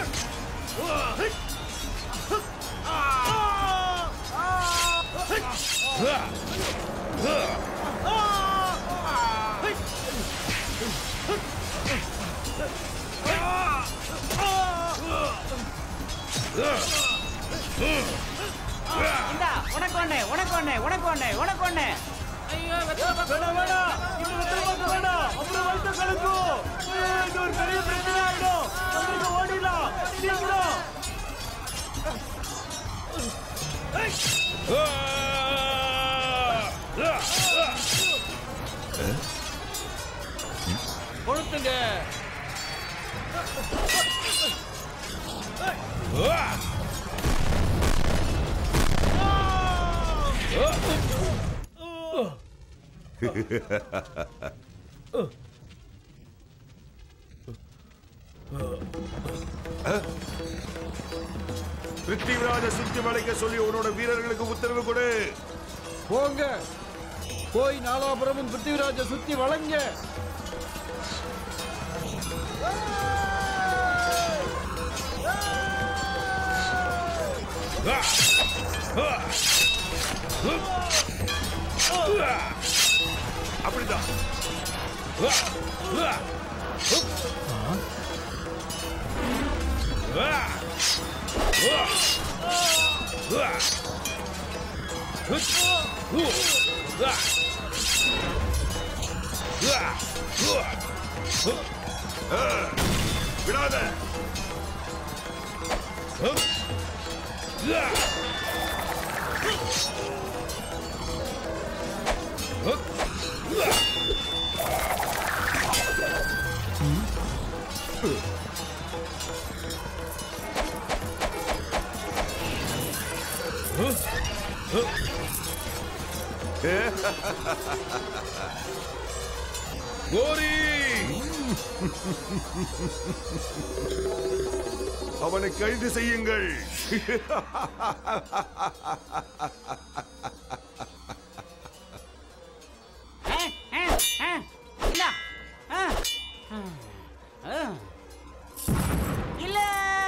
இந்தா உனக்கு ஒண்ணு உனக்கு ஒண்ணு உனக்கு ஒண்ணு உனக்கு ஒண்ணு ஐயோ வெத்தலை பாக்கு வேணாம் வேணாம் இந்த வெத்தலை பாக்கு வேணாம் அப்புறம் வயிற்று கலக்கும் இது ஒரு பெரிய பிரச்சனை ஆயிடும் வந்துட்டு ஓடிடலாம் சீக்கிரம் கொளுத்துங்க பிருத்திவிராஜ சுத்தி வளைக்க சொல்லி உன்னோட வீரர்களுக்கு உத்தரவு கொடு போங்க போய் நாலாபுரமும் பிருத்திவிராஜ சுத்தி வளைங்க அப்படிதான் விடாத கோரி அவனை கைது செய்யுங்கள் ஆ, ஆ, ஆ, இந்தா. ஆ, ஆ, ஆ. இல்ல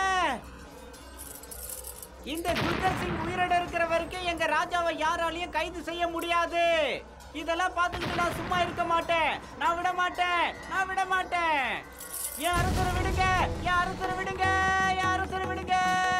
இந்த துல்கர் சிங் உயிரோட இருக்கிற வரைக்கும் எங்க ராஜாவை யாராலையும் கைது செய்ய முடியாது இதெல்லாம் பார்த்துக்கிட்டு நான் சும்மா இருக்க மாட்டேன் நான் விட மாட்டேன் நான் விட மாட்டேன் என் அரசரை விடுங்க என் அரசரை விடுங்க என் அரசரை விடுங்க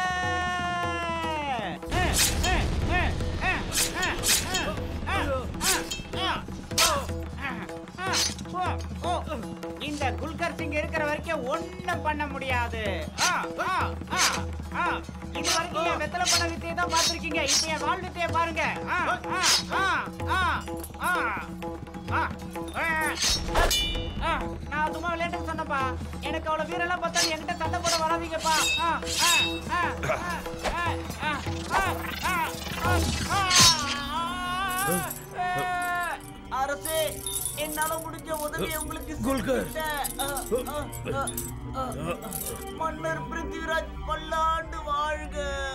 ஆ, ஆ, ஆ, ஆ, ஆ, ஆ, ஆ, ஆ, ஆ, ஆ, ஓ, ஓ. இந்த குல்கர் சிங் இருக்கிற வரைக்கும் ஒண்ணும் பண்ண முடியாது ஆ, ஆ, ஆ, ஆ. இது வரைக்கும் என் வெத்தலை பண்ண வித்தையை தான் பார்த்திருக்கீங்க இப்ப என் வாழ் வித்தையை பாருங்க ஆ, ஆ, ஆ, ஆ, ஆ, ஆ, ஆ, ஆ. நான் சும்மா விளையாட்டுக்கு சொன்னப்பா எனக்கு அவ்வளவு வீரெல்லாம் பார்த்தாலும் என்கிட்ட சண்டை போட வராதீங்கப்பா ஆ, ஆ, ஆ, ஆ, ஆ, ஆ, ஆ, ஆ, ஆ, ஆ. அரசே என்னால முடிஞ்ச உதவி உங்களுக்கு குல்கர். செஞ்சுட்டேன். அ, அ, அ, அ. மன்னர் பிருத்திவிராஜ் பல்லாண்டு வாழ்க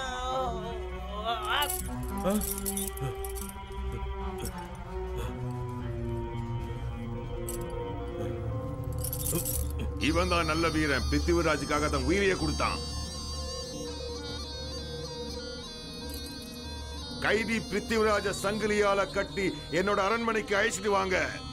இவன் தான் நல்ல வீரன் பிருத்திவிராஜுக்காக தன் உயிரையே கொடுத்தான் கைதி பிருத்திவிராஜ சங்கிலியால கட்டி என்னோட அரண்மனைக்கு அழைச்சிட்டு வாங்க